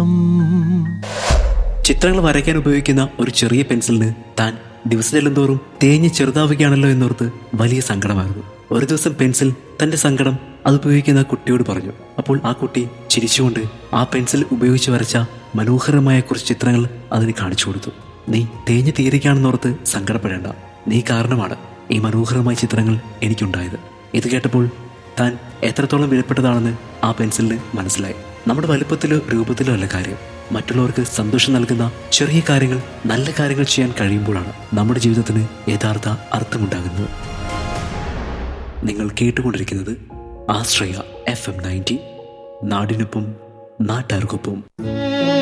ലോകം ചിത്രങ്ങൾ വരയ്ക്കാൻ ഉപയോഗിക്കുന്ന ഒരു ചെറിയ പെൻസിലിന് താൻ ദിവസം ചെല്ലുന്തോറും തേഞ്ഞ് ചെറുതാവുകയാണല്ലോ എന്നോർത്ത് വലിയ സങ്കടമായിരുന്നു ഒരു ദിവസം പെൻസിൽ തന്റെ സങ്കടം അത് ഉപയോഗിക്കുന്ന കുട്ടിയോട് പറഞ്ഞു അപ്പോൾ ആ കുട്ടി ചിരിച്ചുകൊണ്ട് ആ പെൻസിൽ ഉപയോഗിച്ച് വരച്ച മനോഹരമായ കുറച്ച് ചിത്രങ്ങൾ അതിന് കാണിച്ചു കൊടുത്തു നീ തേഞ്ഞ് തീരുകയാണെന്നോർത്ത് സങ്കടപ്പെടേണ്ട നീ കാരണമാണ് ഈ മനോഹരമായ ചിത്രങ്ങൾ എനിക്കുണ്ടായത് ഇത് കേട്ടപ്പോൾ താൻ എത്രത്തോളം വിലപ്പെട്ടതാണെന്ന് ആ പെൻസിലിന് മനസ്സിലായി നമ്മുടെ വലുപ്പത്തിലോ രൂപത്തിലോ അല്ല കാര്യം മറ്റുള്ളവർക്ക് സന്തോഷം നൽകുന്ന ചെറിയ കാര്യങ്ങൾ നല്ല കാര്യങ്ങൾ ചെയ്യാൻ കഴിയുമ്പോഴാണ് നമ്മുടെ ജീവിതത്തിന് യഥാർത്ഥ അർത്ഥമുണ്ടാകുന്നത് നിങ്ങൾ കേട്ടുകൊണ്ടിരിക്കുന്നത് ആശ്രയ എഫ് എം നയൻറ്റി നാടിനൊപ്പം നാട്ടാർക്കൊപ്പം